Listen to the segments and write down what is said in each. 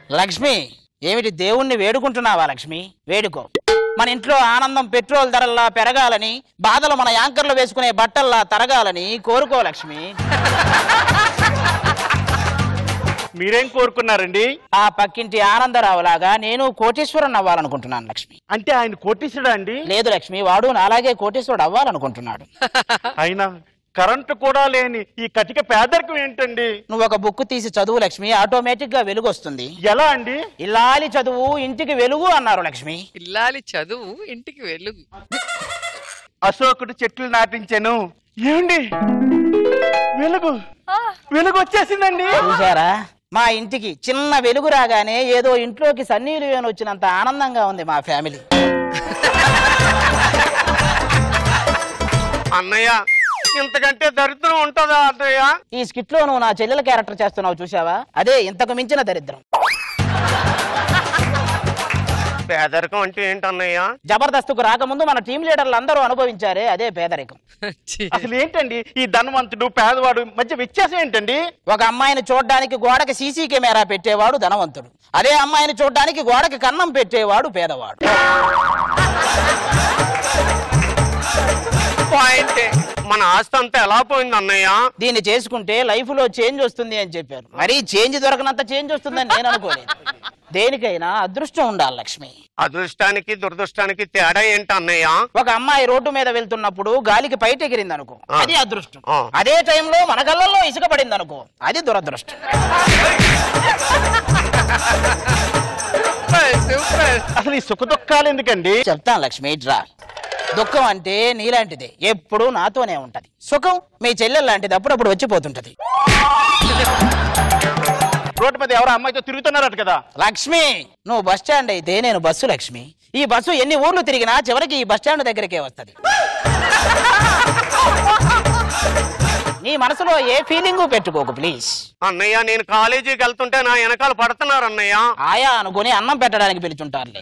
లక్ష్మి ఏమిటి దేవుణ్ణి వేడుకుంటున్నావా లక్ష్మి వేడుకో మన ఇంట్లో ఆనందం పెట్రోల్ ధరల్లా పెరగాలని బాధలు మన యాంకర్లు వేసుకునే బట్టల్లా తరగాలని కోరుకో లక్ష్మి మీరేం కోరుకున్నారండి ఆ పక్కింటి ఆనందరావు లాగా నేను కోటేశ్వరం అవ్వాలనుకుంటున్నాను లక్ష్మి అంటే ఆయన కోటీసుడా అండి లేదు లక్ష్మి వాడు నాలాగే కోటేశ్వరుడు అవ్వాలనుకుంటున్నాడు అయినా కరెంటు కూడా లేని ఈ కటిక పేదరికం ఏంటండి నువ్వు ఒక బుక్ తీసి చదువు లక్ష్మి ఆటోమేటిక్ గా వెలుగు వస్తుంది ఎలా అండి ఇల్లాలి చదువు ఇంటికి వెలుగు అన్నారు లక్ష్మి ఇల్లాలి చదువు ఇంటికి వెలుగు అశోకుడు చెట్లు నాటించాను ఏమండి వెలుగు వెలుగు వచ్చేసిందండి చూసారా మా ఇంటికి చిన్న వెలుగు రాగానే ఏదో ఇంట్లోకి సన్నీలు వేణు వచ్చినంత ఆనందంగా ఉంది మా ఫ్యామిలీ అన్నయ్య ఇంతకంటే దరిద్రం ఉంటుందా అన్నయ్య ఈ స్కిట్ లో నువ్వు నా చెల్లెల క్యారెక్టర్ చేస్తున్నావు చూసావా అదే ఇంతకు మించిన దరిద్రం పేదరికం అంటే ఏంటన్నయ్య జబర్దస్త్కు రాకముందు మన టీం లీడర్లు అందరూ అనుభవించారే అదే పేదరికం ఛీ. అసలు ఏంటండి ఈ ధనవంతుడు పేదవాడు మధ్య వ్యత్యాసం ఏంటండి ఒక అమ్మాయిని చూడడానికి గోడకి సీసీ కెమెరా పెట్టేవాడు ధనవంతుడు అదే అమ్మాయిని చూడడానికి గోడకి కన్నం పెట్టేవాడు పేదవాడు పాయింటే మన ఆస్తి అంతా ఎలా పోయింది అన్నయ్య దీన్ని చేసుకుంటే లైఫ్ లో చేంజ్ వస్తుంది అని చెప్పారు మరి చేంజ్ దొరకనంత చేంజ్ వస్తుందని నేను అనుకోలేదు దేనికైనా అదృష్టం ఉండాలి లక్ష్మి అదృష్టానికి దురదృష్టానికి తేడా ఏంటి అన్నయ్య ఒక అమ్మాయి రోడ్డు మీద వెళ్తున్నప్పుడు గాలికి పైట ఎగిరింది అనుకో ఆ. అది అదృష్టం ఆ. అదే టైంలో మన కళ్ళల్లో ఇసుక పడింది అనుకో అది దురదృష్టం సూపర్ సూపర్ అసలు ఈ సుఖ దుఃఖాలు ఎందుకండి చెప్తాను లక్ష్మి డ్రా దుఃఖం అంటే నీలాంటిదే ఎప్పుడూ నాతోనే ఉంటది సుఖం మీ చెల్లెలు లాంటిది అప్పుడప్పుడు వచ్చిపోతుంటది రోడ్డు మీద ఎవరో అమ్మాయితో తిరుగుతున్నారట కదా లక్ష్మి నువ్వు బస్ స్టాండ్ అయితే నేను బస్సు లక్ష్మి ఈ బస్సు ఎన్ని ఊర్లు తిరిగినా చివరికి ఈ బస్ స్టాండ్ దగ్గరికే వస్తది నీ మనసులో ఏ ఫీలింగు పెట్టుకోకు ప్లీజ్ అన్నయ్య నేను కాలేజీకి వెళ్తుంటే నా వెనకాల పడుతున్నారు అన్నయ్య ఆయా అనుకుని అన్నం పెట్టడానికి పిలుచుంటారులే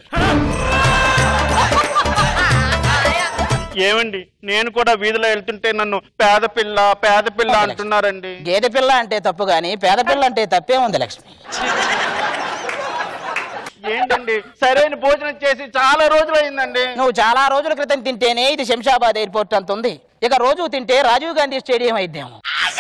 ఏమండి నేను కూడా వీధిలో వెళ్తుంటే నన్ను పేద పిల్ల పేద పిల్ల అంటున్నారండి గేదె పిల్ల అంటే తప్పు గాని పేద పిల్ల అంటే తప్పే ఉంది లక్ష్మి ఏంటండి సరైన భోజనం చేసి చాలా రోజులు అయిందండి నువ్వు చాలా రోజుల క్రితం తింటేనే ఇది శంషాబాద్ ఎయిర్పోర్ట్ అంత ఉంది ఇక రోజు తింటే రాజీవ్ గాంధీ స్టేడియం అయిద్దేమో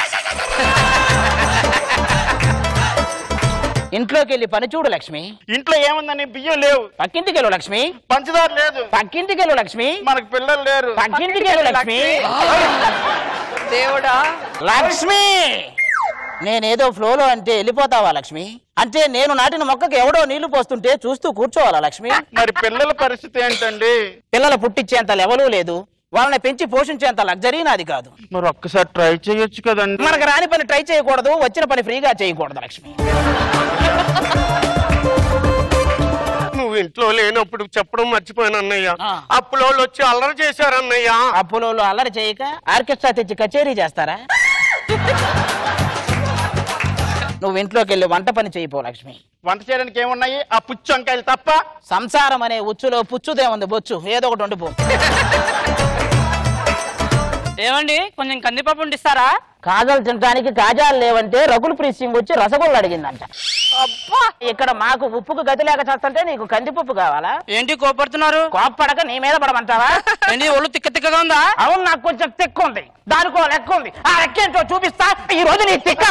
ఇంట్లోకి వెళ్ళి పని చూడు లక్ష్మి ఇంట్లో ఏముందని బియ్యం లేవు పక్కింటికి వెళ్ళు లక్ష్మి పంచదార లేదు పక్కింటికి వెళ్ళు లక్ష్మి మనకు పిల్లలు లేరు పక్కింటికి వెళ్ళు లక్ష్మి దేవుడా లక్ష్మి నేనేదో ఫ్లోలో అంటే వెళ్ళిపోతావా లక్ష్మి అంటే నేను నాటిన మొక్కకి ఎవడో నీళ్లు పోస్తుంటే చూస్తూ కూర్చోవాలా లక్ష్మి మరి పిల్లల పరిస్థితి ఏంటండి పిల్లలు పుట్టించేంత లెవలు లేదు వాళ్ళని పెంచి పోషించేంత లగ్జరీ నాది కాదు మరి ఒక్కసారి ట్రై చేయొచ్చు కదండి మనకు రాని పని ట్రై చేయకూడదు వచ్చిన పని ఫ్రీగా చేయకూడదు లక్ష్మి నువ్వు ఇంట్లో లేనప్పుడు చెప్పడం మర్చిపోయాను అన్నయ్య ఆ. అప్పులో వచ్చి అల్లరి చేశారు అన్నయ్య అప్పులోళ్ళు అల్లరి చేయక ఆర్కెస్ట్రా తెచ్చి కచేరీ చేస్తారా నువ్వు ఇంట్లోకి వెళ్ళి వంట పని చేయిపో లక్ష్మి వంట చేయడానికి ఏమున్నాయి ఆ పుచ్చు వంకాయలు తప్ప సంసారం అనే ఉచ్చులో పుచ్చుదే ఉంది బొచ్చు ఏదో ఒకటి వండిపో ఏమండి కొంచెం కందిపప్పు ఉండిస్తారా కాజాలు తినడానికి కాజాలు లేవంటే రకుల్ ప్రీత్ సింగ్ వచ్చి రసగుల్లు అడిగిందంట అబ్బా ఇక్కడ మాకు ఉప్పుకు గతి లేక చేస్తుంటే నీకు కందిపప్పు కావాలా ఏంటి కోపడుతున్నారు కోప్పడక నీ మీద పడమంటావా ఏంటి ఒళ్ళు తిక్క తిక్కగా ఉందా అవును నాకు కొంచెం తిక్కు ఉంది దానికో లెక్క ఉంది ఆ లెక్క ఏంటో చూపిస్తా ఈ రోజు నీ తిక్క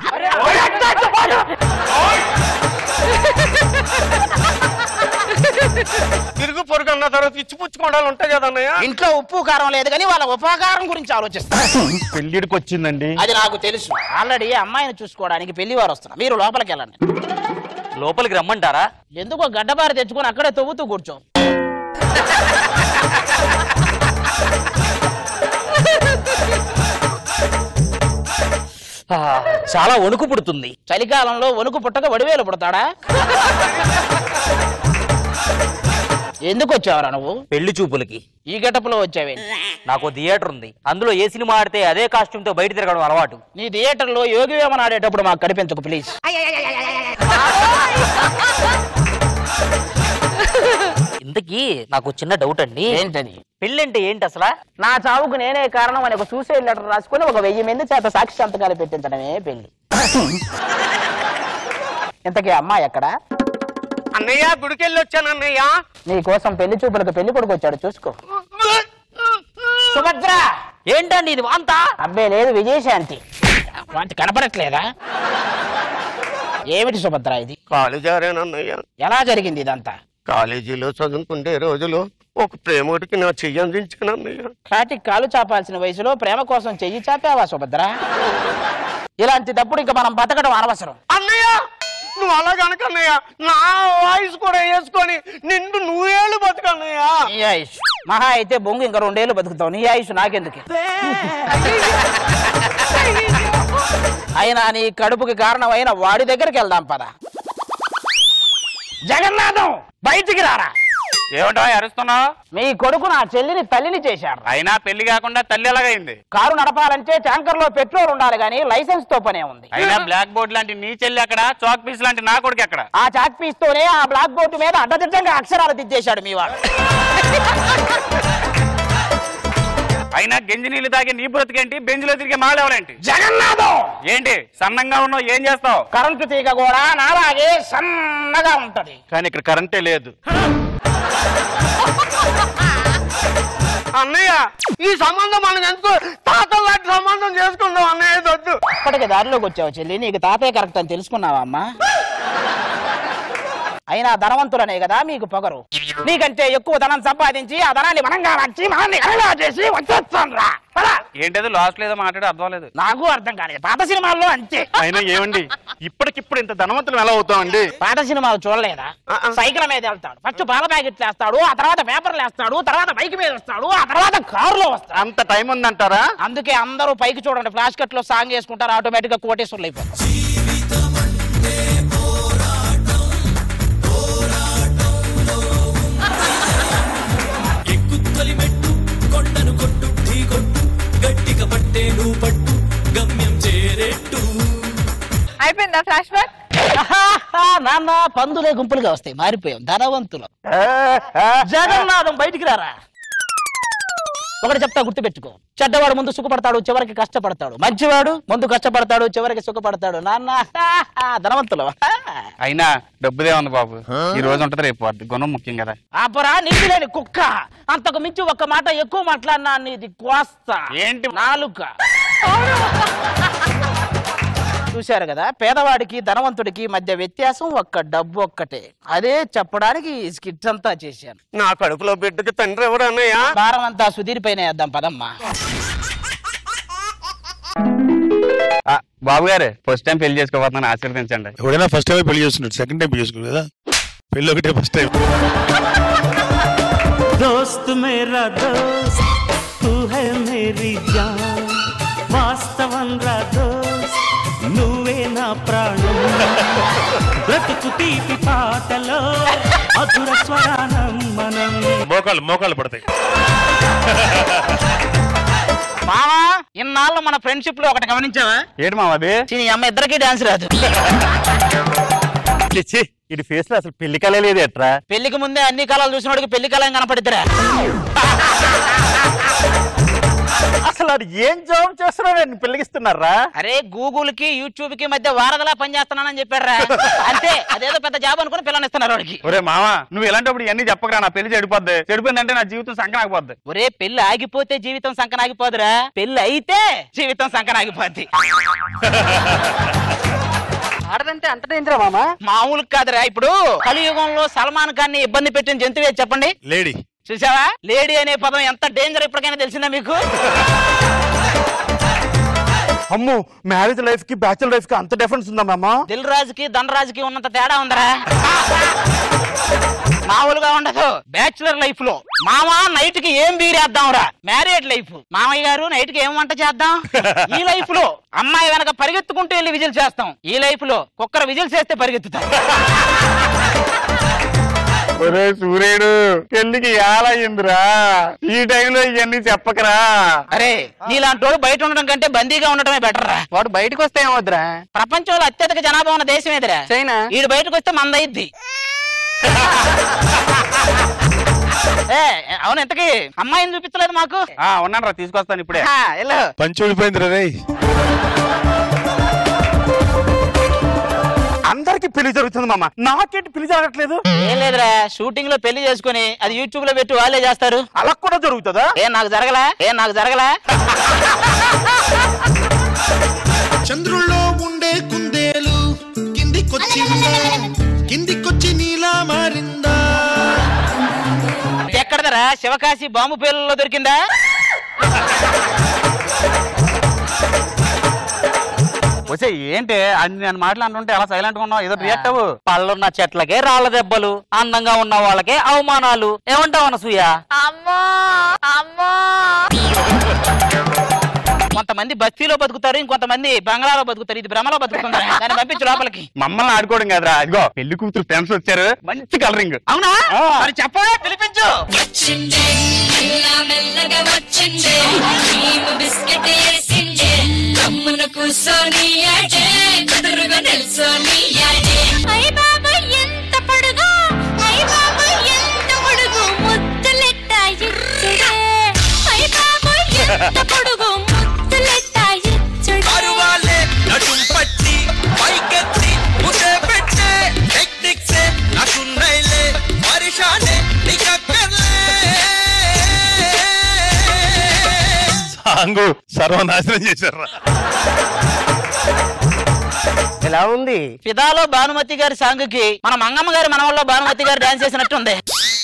తిరుగు పొరుగు అన్న తర్వాత ఇచ్చి పుచ్చుకోవడాలు ఉంటాయి కదా అన్నయ్య ఇంట్లో ఉప్పు కారం లేదు కానీ వాళ్ళ ఉపకారం గురించి ఆలోచిస్తా పెళ్లిడికి వచ్చిందండి అది నాకు తెలుసు ఆల్రెడీ అమ్మాయిని చూసుకోవడానికి పెళ్లి వారు వస్తున్నారు మీరు లోపలికి వెళ్ళండి లోపలికి రమ్మంటారా ఎందుకో గడ్డబారి తెచ్చుకొని అక్కడే తవ్వుతూ కూర్చో ఆ, చాలా వణుకు పుడుతుంది చలికాలంలో వణుకు పుట్టక వడివేలు పుడతాడా ఎందుకు వచ్చావరా నువ్వు పెళ్లి చూపులకి ఈ గెటప్లో వచ్చావే నాకు థియేటర్ ఉంది అందులో ఏ సినిమా ఆడితే అదే కాస్ట్యూమ్ తో బయట తిరగడం అలవాటు నీ థియేటర్లో యోగి వేమన ఆడేటప్పుడు మాకు కనిపించకు ప్లీజ్ ఇంతకీ నాకు చిన్న డౌట్ అండి ఏంటది పెళ్ళంటే ఏంటి అసలు నా చావుకు నేనే కారణం అని ఒక సూసైడ్ లెటర్ రాసుకొని ఒక వెయ్యి మంది చేత సాక్షి సంతకాలు పెట్టించడమే పెళ్లి ఇంతకీ అమ్మాయి ఎక్కడ అన్నయ్య గుడికెళ్ళి వచ్చాను అన్నయ్య నీ కోసం పెళ్లి చూపులకు పెళ్లి కొడుకు వచ్చాడు చూసుకో సుభద్ర ఏంటండి ఇది వాంత అబ్బే లేదు విజయశాంతి వాంతి కనపడట్లేదా ఏమిటి సుభద్ర ఇది కాలు జారానన్నయ్య ఎలా జరిగింది ఇదంతా కాలేజీలో చదువుకుంటే రోజులు ఒక ప్రేమోడికి నా చెయ్యి అందించాను అన్నయ్య కాటికి కాలు చాపాల్సిన వయసులో ప్రేమ కోసం చెయ్యి చాపావా సుభద్ర ఇలాంటి తప్పుడు ఇంకా మనం బతకడం అనవసరం అన్నయ్య నువ్వు అలా కనుక అన్నయ్య నా వాయిస్ కూడా వేసుకొని నిండు నువ్వేళ్ళు బతుకన్నయ్య నీ ఆయుష్ మహా అయితే బొంగు ఇంకా రెండేళ్ళు బతుకుతావు నీ ఆయుష్ నాకెందుకు అయినా నీ కడుపుకి కారణమైన వాడి దగ్గరికి వెళ్దాం పద జగన్నాథం బయటికి రారా ఏమిటో అరుస్తున్నావు మీ కొడుకు నా చెల్లిని తల్లిని చేశారు అయినా పెళ్లి కాకుండా తల్లి ఎలాగైంది కారు నడపాలంటే ట్యాంకర్ లో పెట్రోల్ ఉండాలి కానీ లైసెన్స్ తో పనే ఉంది అయినా బ్లాక్ బోర్డ్ లాంటి నీ చెల్లి అక్కడ చాక్ పీస్ లాంటి నా కొడుకు అక్కడ ఆ చాక్ పీస్ తోనే ఆ బ్లాక్ బోర్డు మీద అడ్డదిడ్డంగా అక్షరాలు దిద్దేశాడు మీ వాడు అయినా గంజి నీళ్లు తాగే నీ బ్రతికేంటి బెంజ్లో తిరిగే మాలేవలేంటి జగన్నాథం ఏంటి సన్నంగా ఉన్నావు ఏం చేస్తావు కరెంటు తీగ కూడా నాలాగే సన్నగా ఉంటది కానీ ఇక్కడ కరెంటే లేదు అన్నయ్య ఈ సంబంధం మనకు ఎందుకు తాతల లాంటి సంబంధం చేసుకుందాం అన్నయ్య ఇది వద్దు ఇప్పటికి దారిలోకి వచ్చావు చెల్లి నీకు తాతయ్య కరెక్ట్ అని తెలుసుకున్నావా అమ్మా అయినా ధనవంతులనే కదా మీకు పొగరు నీకంటే ఎక్కువ ధనం సంపాదించి ఆ ధనాన్ని మనంగా నచ్చి మనల్ని ఎనగా చేసి వచ్చేస్తాను రా పద. ఏంటది లాస్ట్ లేదో మాట్లాడి అర్థం లేదు నాకు అర్థం కాలేదు పాత సినిమాల్లో అంతే అయినా ఏమండి ఇప్పటికిప్పుడు ఇంత ధనవంతులు ఎలా అవుతామండి పాత సినిమాలు చూడలేదా ఆ, ఆ. సైకిల్ మీద వెళ్తాడు ఫస్ట్ పాల ప్యాకెట్ వేస్తాడు ఆ తర్వాత పేపర్లు వేస్తాడు తర్వాత బైక్ మీద వస్తాడు ఆ తర్వాత కారులో వస్తాడు అంత టైం ఉందంటారా అందుకే అందరూ పైకి చూడండి ఫ్లాష్ కట్ లో సాంగ్ వేసుకుంటారు ఆటోమేటిక్ గా కోటేశ్వర్లు అయిపోతారు ఎక్కు తొలిమెట్టు కొండను కొట్టు ఢీ కొట్టు గట్టిగా పట్టే నువ్వు పట్టు గమ్యం చేరేట్టు అయిపోయిందా ఫ్లాష్ బ్యాక్ నాన్న పందులే గుంపులుగా వస్తాయి మారిపోయాం ధనవంతులు జగన్నాథం బయటికి రారా ఒకటి చెప్తా గుర్తుపెట్టుకో చెడ్డవాడు ముందు సుఖపడతాడు చివరికి కష్టపడతాడు మంచివాడు ముందు కష్టపడతాడు చివరికి సుఖపడతాడు నాన్న ధనవంతులు అయినా డబ్బుదే ఉంది బాబు ఈ రోజు ఉంటది రేపు పోద్ది. గుణం ముఖ్యం కదా ఆపరా నీతి లేని కుక్క అంతకు మించి ఒక్క మాట ఎక్కువ మాట్లాడినా నీది కోస్తా ఏంటి? నాలుక చూశారు కదా పేదవాడికి ధనవంతుడికి మధ్య వ్యత్యాసం ఒక్క డబ్బు ఒక్కటే అదే చెప్పడానికి ఈ స్కిట్స్ అంతా చేశాను నా కడుపులో బిడ్డకి తండ్రి ఎవరు అన్నయ్య భారం అంతా సుధీర్ పైన వేద్దాం పదమ్మా ఆ, బాబు గారు ఫస్ట్ టైం పెళ్లి చేసుకోబోతున్నాను ఆశీర్వదించండి ఎవడైనా ఫస్ట్ టైం పెళ్లి చేస్తున్నాడు సెకండ్ టైం పెళ్లి చేసుకున్నాడు కదా పెళ్లి ఒకటే ఫస్ట్ టైం दोस्त मेरा दोस्त तू है मेरी जान వాస్తవం రా దోస్త్ నువ్వే నా ప్రాణం బ్రతుకు తీపి పాటలో మధుర స్వరానం మనం మోకాళ్ళు మోకాళ్ళు పడతాయి మామా ఇన్నాళ్ళు మన ఫ్రెండ్షిప్ లో ఒకటి గమనించావా ఏంటి మామ అది ఈ అమ్మ ఇద్దరికి డాన్స్ రాదు చిచ్చి, ఇది ఫేస్ లో అసలు పెళ్లి కలే లేదు ఎట్రా పెళ్లికి ముందే అన్ని కళలు చూసినోడికి పెళ్లి కళ కనపడిద్దరా అసలు అది ఏం జాబ్ చేస్తున్నాడు నేను పెళ్లిగిస్తున్నారా అరే గూగుల్ కి యూట్యూబ్ కి మధ్య వారధలా పనిచేస్తున్నానని చెప్పారా అంతే అదేదో పెద్ద జాబ్ అనుకుని పిల్లనిస్తున్నారు వాడికి ఒరే మామ నువ్వు ఎలాంటప్పుడు ఇవన్నీ చెప్పకరా నా పెళ్లి చెడిపోద్ది చెడిపోయిందంటే నా జీవితం సంకనాకపోద్ది ఒరే పెళ్లి ఆగిపోతే జీవితం సంకనాగిపోదురా పెళ్లి అయితే జీవితం సంకనాగిపోద్ది ఆడదంటే అంత డేంజరా మామా మామూలు కాదురా ఇప్పుడు కలియుగంలో సల్మాన్ ఖాన్ ని ఇబ్బంది పెట్టిన జంతువే చెప్పండి లేడీ చూసావా లేడీ అనే పదం ఎంత డేంజర్ ఇప్పటికైనా తెలిసిందా మీకు అమ్ము మ్యారేజ్ లైఫ్ కి బ్యాచులర్ లైఫ్ కి అంత డిఫరెన్స్ ఉందా మామ దిల్ రాజుకి ధనరాజుకి ఉన్నంత తేడా ఉందరా మామూలుగా ఉండదు బ్యాచులర్ లైఫ్ లో మామ నైట్ కి ఏం బీరేద్దాం రా మ్యారేడ్ లైఫ్ మామయ్య గారు నైట్ కి ఏం వంట చేద్దాం ఈ లైఫ్ లో అమ్మాయి వెనక పరిగెత్తుకుంటూ వెళ్ళి విజిల్ చేస్తాం ఈ లైఫ్ లో కుక్కర విజిల్ చేస్తే పరిగెత్తుతాం ఒరే సూర్యుడు పెళ్లికి ఏలయ్యిందిరా ఈ టైంలో ఇవన్నీ చెప్పకరా అరే నీలాంటి వాడు బయట ఉండడం కంటే బందీగా ఉండటమే బెటర్ రా వాడు బయటకు వస్తే ఏమవుద్రా ప్రపంచంలో అత్యధిక జనాభా ఉన్న దేశం ఏదిరా చైనా వీడు బయటకు వస్తే మందయిద్ది ఏ అవును ఎంతకి అమ్మాయిని చూపించలేదు మాకు ఆ ఉన్నాను రా తీసుకొస్తాను ఇప్పుడే హా, వెళ్ళు పంచి ఊడిపోయింది రే అందరికి పెళ్లి జరుగుతుంది మామ నాకేంటి పెళ్లి జరగట్లేదు ఏం లేదురా షూటింగ్ లో పెళ్లి చేసుకుని అది యూట్యూబ్ లో పెట్టి వాళ్ళే చేస్తారు అలా కూడా జరుగుతుందా ఏం నాకు జరగలా ఏం నాకు జరగలా చంద్రుల్లో ఉండే కుందేలు కిందికొచ్చిందా కిందికొచ్చి నీలా మారిందా ఎక్కడదరా శివకాశి బాంబు పేర్లలో దొరికిందా వచ్చే ఏంటి అన్ని నేను మాట్లాడుతుంటే అలా సైలెంట్ గా ఉన్నావు ఏదో రియాక్ట్ అవ్వు పళ్ళున్న చెట్లకే రాళ్ళ దెబ్బలు అందంగా ఉన్న వాళ్ళకే అవమానాలు ఏమంటావు అనసూయ అమ్మో అమ్మో కొంతమంది బస్తీలో బతుకుతారు ఇంకొంతమంది బంగ్లాలో బతుకుతారు ఇది భ్రమలో బతుకుతుందా దాన్ని పంపించు లోపలికి మమ్మల్ని ఆడుకోవడం కదరా ఇదిగో పెళ్లి కూతురు ఫ్రెండ్స్ వచ్చారు మంచి కలరింగ్ అవునా ఆ. మరి చెప్పవే పిలిపించు వచ్చిండే ఇలా మెల్లగా వచ్చిండే నీవు బిస్కెట్ వేసిండే కమ్మున కూర్చొని ఆడే కుదురుగా నిల్చొని ఆడే అయ్య బాబా ఎంత పొడుగు అయ్య బాబా ఎంత పొడుగు ముద్దులెట్ట ఇచ్చుడే అయ్య బాబా ఎంత పొడుగు ముద్దులెట్ట ఇచ్చుడే అరువాలే నడుం పట్టి పైకెత్తి ముసే పెట్టే టెక్నిక్సే నాకున్నైలే పరిశానే నీకక్కర్లే సాంగు సర్వనాశనం చేశారు ఎలా ఉంది ఫిదాలో భానుమతి గారి సాంగ్ కి మన మంగమ్మ గారి మనవల్లో భానుమతి గారు డాన్స్ చేసినట్టుంది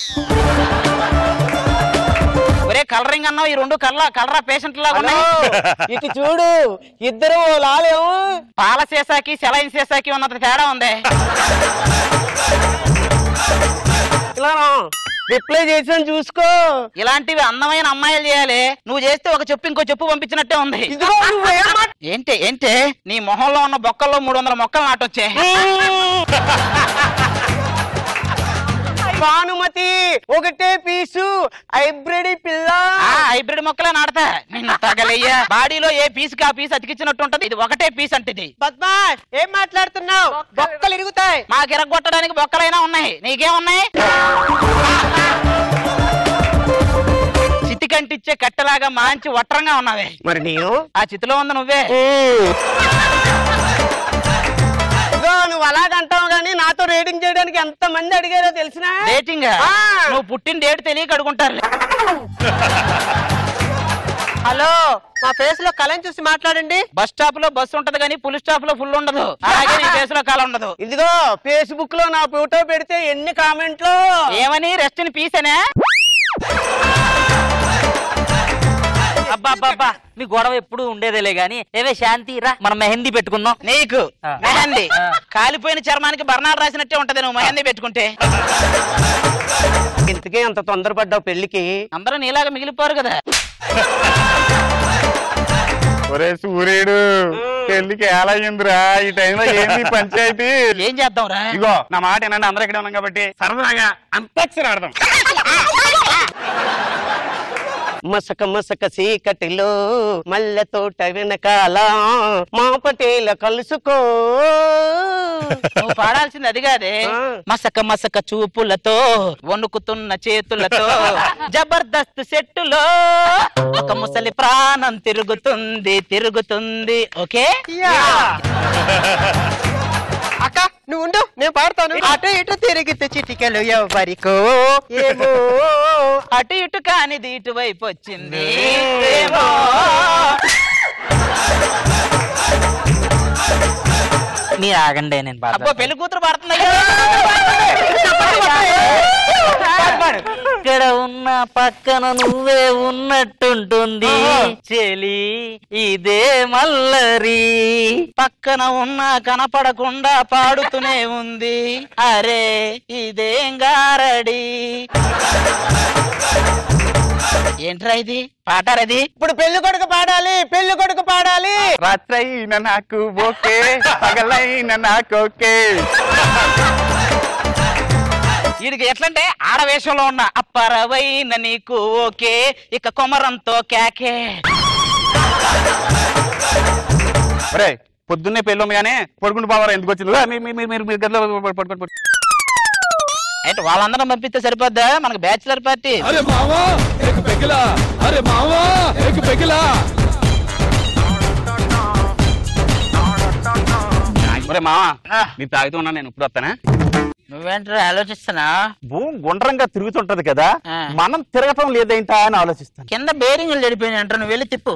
ఒరే కలరింగ్ అన్నావు ఈ రెండు కలర్ కలరా పేషెంట్ లాగా ఉన్నాయి ఇటు చూడు ఇద్దరు ఓ లాలేము పాల సీసాకి సెలైన్ సీసాకి ఉన్నంత తేడా ఉంది ఇలా రిప్లై చేసాను చూసుకో ఇలాంటివి అందమైన అమ్మాయిలు చేయాలి నువ్వు చేస్తే ఒక చెప్పు ఇంకో చెప్పు పంపించినట్టే ఉంది ఇదిగో నువ్వేం మాట్- ఏంటి ఏంటి నీ మొహంలో ఉన్న బొక్కల్లో మూడు వందల మొక్కలు నాటొచ్చే భానుమతి ఒకటే పీసు హైబ్రిడ్ పిల్ల ఆ హైబ్రిడ్ మొక్కలే నాడతా నిన్ను తగలయ్యా బాడీలో ఏ పీస్కి ఆ పీస్ అతికిచ్చినట్టు ఉంటది ఇది ఒకటే పీస్ అంటే ఇది పద్మాష్ ఏం మాట్లాడుతున్నావు బొక్కలు ఇరుగుతాయి మాకు ఇరగొట్టడానికి బొక్కలైనా ఉన్నాయి నీకేమున్నాయి చితికంటిచ్చే కట్టెలాగా మంచి వట్రంగా ఉన్నావే మరి నేను ఆ చితిలో ఉంది నువ్వే ఇదిగో నువ్వు అలాగంటావు కానీ నాతో రేటింగ్ చేయడానికి ఎంత మంది అడిగారో తెలిసినా డేటింగ్ ఆ. నువ్వు పుట్టిన డేట్ తెలియక అడుగుంటారులే హలో మా ఫేస్ లో కలం చూసి మాట్లాడండి బస్ స్టాప్ లో బస్సు ఉంటది కానీ పులి స్టాప్ లో ఫుల్ ఉండదు అలాగే నీ ఫేస్ లో కాలం ఉండదు ఇదిగో ఫేస్బుక్ లో నా ఫోటో పెడితే ఎన్ని కామెంట్లు ఏమని రెస్ట్ ఇన్ పీస్ అనే అబ్బా అబ్బా అబ్బా మీ గొడవ ఎప్పుడు ఉండేదేలే గాని ఏవే శాంతి రా మనం మెహందీ పెట్టుకుందాం నీకు ఆ. మెహందీ ఆ. కాలిపోయిన చర్మానికి బర్ణాలు రాసినట్టే ఉంటది నువ్వు మెహందీ పెట్టుకుంటే ఇంతకే అంత తొందరపడ్డావు పెళ్లికి అందరూ నీలాగా మిగిలిపోరు కదా ఒరే సూర్యుడు పెళ్లికి ఎలా అయ్యిందిరా ఈ టైంలో ఏంది పంచాయతీ ఏం చేద్దాం రా ఇగో నా మాట ఏనండి అందరూ ఇక్కడ ఉన్నాం కాబట్టి సరదాగా అంతాక్షరి ఆడదాం మసక మసక చీకటిలో మల్లె తోట వెనకాల మా పటేల కలుసుకో నువ్వు పాడాల్సింది అది కాదే ఆ. మసక మసక చూపులతో వణుకుతున్న చేతులతో జబర్దస్త్ సెట్టులో ఒక ముసలి ప్రాణం తిరుగుతుంది తిరుగుతుంది ఓకే అక్క నువ్వు ఉండు నేను పాడతాను అటు ఇటు తిరిగితే చిటికెలు ఎవరికో ఏమో అటు ఇటు కానిది ఇటువైపు వచ్చింది ఏమో. మీరు ఆగండి నేను అబ్బో పాడతాను. పెళ్లి కూతురు పాడుతుంది ఇక్కడ ఉన్న పక్కన నువ్వే ఉన్నట్టుంటుంది చెలి ఇదే మల్లరి పక్కన ఉన్నా కనపడకుండా పాడుతూనే ఉంది అరే ఇదేం గారడి ఏంట్రా ఇది పాటారది ఇప్పుడు పెళ్లి కొడుకు పాడాలి పెళ్లి కొడుకు పాడాలి రాత్రైన నాకు ఓకే పగలైన నాకు ఓకే వీడికి ఎట్లంటే ఆడవేషంలో ఉన్న అప్పరవైన నీకు ఓకే ఇక కొమరంతో కేకే ఒరే పొద్దున్నే పెళ్ళి ఉంది కానీ పడుకుంటూ పోవారా ఎందుకు వచ్చింది ఆ, మీ- మీ- మీ- మీరు మీరు గదిలో పడుకోండి పడుకోండి అంటే వాళ్ళందరం పంపిస్తే సరిపోద్దా మనకు బ్యాచిలర్ పార్టీ అరే మావా एक పెగిలా అరే మావా एक పెగిలా ఒరే మావా నీ తాగుతూ ఉన్నా నేను ఇప్పుడు వస్తానా నువ్వేంటో ఆలోచిస్తున్నా భూమి గుండ్రంగా తిరుగుతుంటది కదా ఆ. మనం తిరగటం లేదేంటా అని ఆలోచిస్తాను కింద బేరింగ్లు చెడిపోయినాయి అంటారు నువ్వు వెళ్ళి తిప్పు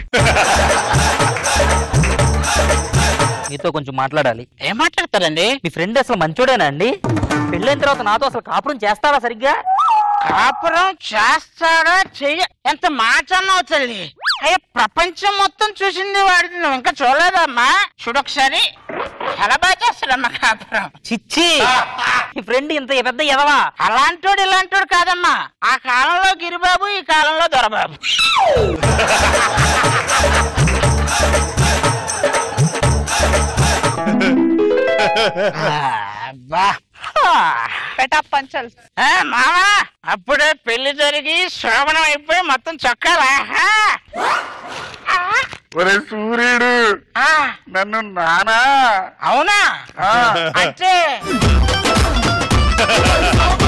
మీతో కొంచెం మాట్లాడాలి ఏం మాట్లాడతారండి మీ ఫ్రెండ్ అసలు మంచోడేనా అండి పెళ్ళైన తర్వాత నాతో అసలు కాపురం చేస్తాడా సరిగ్గా కాపురం చేస్తాడా చెయ్య ఎంత మాట అన్నావు తల్లి అయ్యా ప్రపంచం మొత్తం చూసింది వాడిని నువ్వు ఇంకా చూడలేదమ్మా చూడొకసారి చాలా బాగా చేస్తాడమ్మా కాపురం చిచ్చి మీ ఫ్రెండ్ ఇంత పెద్ద ఎదవా అలాంటోడు ఇలాంటోడు కాదమ్మా ఆ కాలంలో గిరిబాబు ఈ కాలంలో దొరబాబు అబ్బా పెట్టా పంచల్ ఆ, మామా అప్పుడే పెళ్లి జరిగి శోభనం అయిపోయి మొత్తం చొక్కాలా ఒరే సూర్యుడు నన్ను నానా అవునా అంటే